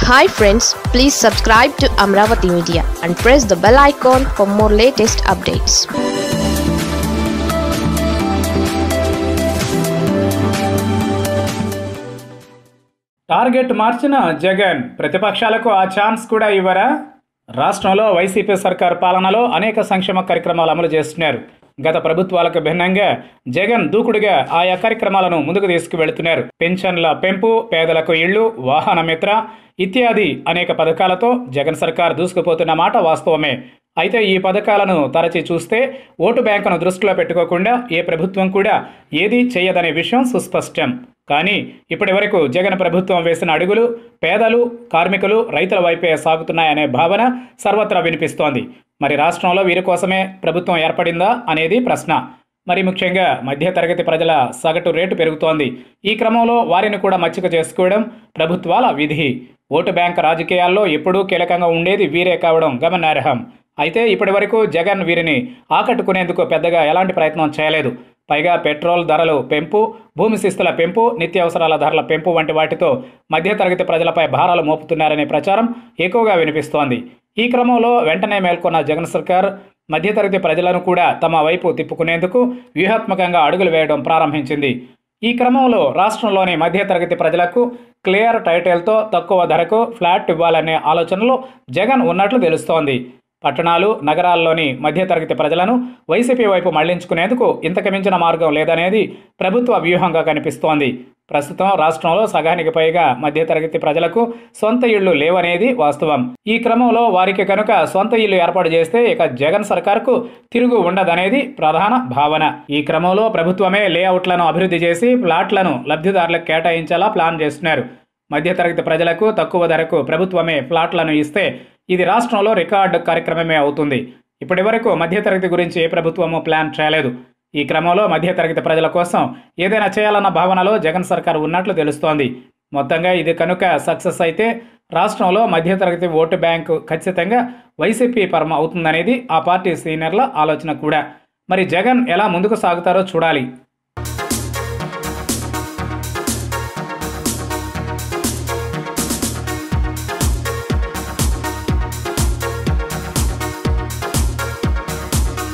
hi friends please subscribe to Amaravati media and press the bell icon for more latest updates target మార్చిన జగన్ ప్రతిపక్షాలకు ఆ chance కూడా ఇవ్వరా రాష్ట్రంలో వైసీపీ సర్కార్ పాలనలో అనేక సంక్షేమ కార్యక్రమాలు అమలు చేస్తున్నారు గత ప్రభుత్వాలకు భిన్నంగా జగన్ దూకుడుగా ఆయా కార్యక్రమాలను ముందుకు తీసుకువెళుతున్నారు పెన్షన్ల పెంపు పేదలకు ఇళ్లు వాహన మిత్ర ఇత్యాది అనేక పథకాలతో జగన్ సర్కార్ దూసుకుపోతున్న మాట వాస్తవమే అయితే ఈ పథకాలను తరచి చూస్తే ఓటు బ్యాంకును దృష్టిలో పెట్టుకోకుండా ఏ ప్రభుత్వం కూడా ఏదీ చేయదనే విషయం సుస్పష్టం కానీ ఇప్పటి వరకు జగన్ ప్రభుత్వం వేసిన అడుగులు పేదలు కార్మికులు రైతుల వైపే సాగుతున్నాయనే భావన సర్వత్రా వినిపిస్తోంది మరి రాష్ట్రంలో వీరి కోసమే ప్రభుత్వం ఏర్పడిందా అనేది ప్రశ్న మరి ముఖ్యంగా మధ్యతరగతి ప్రజల సగటు రేటు పెరుగుతోంది ఈ క్రమంలో వారిని కూడా మచ్చిక చేసుకోవడం ప్రభుత్వాల విధి ఓటు బ్యాంక్ రాజకీయాల్లో ఎప్పుడూ కీలకంగా ఉండేది వీరే కావడం గమనార్హం అయితే ఇప్పటి వరకు జగన్ వీరిని ఆకట్టుకునేందుకు పెద్దగా ఎలాంటి ప్రయత్నం చేయలేదు పైగా పెట్రోల్ ధరలు పెంపు భూమి శిస్తుల పెంపు నిత్యావసరాల ధరల పెంపు వంటి వాటితో మధ్యతరగతి ప్రజలపై భారాలు మోపుతున్నారనే ప్రచారం ఎక్కువగా వినిపిస్తోంది ఈ క్రమంలో వెంటనే మేల్కొన్న జగన్ సర్కార్ మధ్యతరగతి ప్రజలను కూడా తమ వైపు తిప్పుకునేందుకు వ్యూహాత్మకంగా అడుగులు వేయడం ప్రారంభించింది ఈ క్రమంలో రాష్ట్రంలోని మధ్యతరగతి ప్రజలకు క్లియర్ టైటిల్తో తక్కువ ధరకు ఫ్లాట్ ఇవ్వాలనే ఆలోచనలో జగన్ ఉన్నట్లు తెలుస్తోంది పట్టణాలు నగరాల్లోని మధ్యతరగతి ప్రజలను వైసీపీ వైపు మళ్లించుకునేందుకు ఇంతకు మించిన మార్గం లేదనేది ప్రభుత్వ వ్యూహంగా కనిపిస్తోంది ప్రస్తుతం రాష్ట్రంలో సగానికి పైగా మధ్యతరగతి ప్రజలకు సొంత ఇళ్లు లేవనేది వాస్తవం ఈ క్రమంలో వారికి కనుక సొంత ఇల్లు ఏర్పాటు చేస్తే ఇక జగన్ సర్కార్కు తిరుగు ఉండదనేది ప్రధాన భావన ఈ క్రమంలో ప్రభుత్వమే లేఅవుట్లను అభివృద్ధి చేసి ప్లాట్లను లబ్ధిదారులకు కేటాయించేలా ప్లాన్ చేస్తున్నారు మధ్యతరగతి ప్రజలకు తక్కువ ధరకు ప్రభుత్వమే ప్లాట్లను ఇస్తే ఇది రాష్ట్రంలో రికార్డు కార్యక్రమమే అవుతుంది ఇప్పటి వరకు మధ్యతరగతి గురించి ఏ ప్రభుత్వము ప్లాన్ చేయలేదు ఈ క్రమంలో మధ్యతరగతి ప్రజల కోసం ఏదైనా చేయాలన్న భావనలో జగన్ సర్కార్ ఉన్నట్లు తెలుస్తోంది మొత్తంగా ఇది కనుక సక్సెస్ అయితే రాష్ట్రంలో మధ్యతరగతి ఓటు బ్యాంకు ఖచ్చితంగా వైసీపీ పరమ అవుతుందనేది ఆ పార్టీ సీనియర్ల ఆలోచన కూడా మరి జగన్ ఎలా ముందుకు సాగుతారో చూడాలి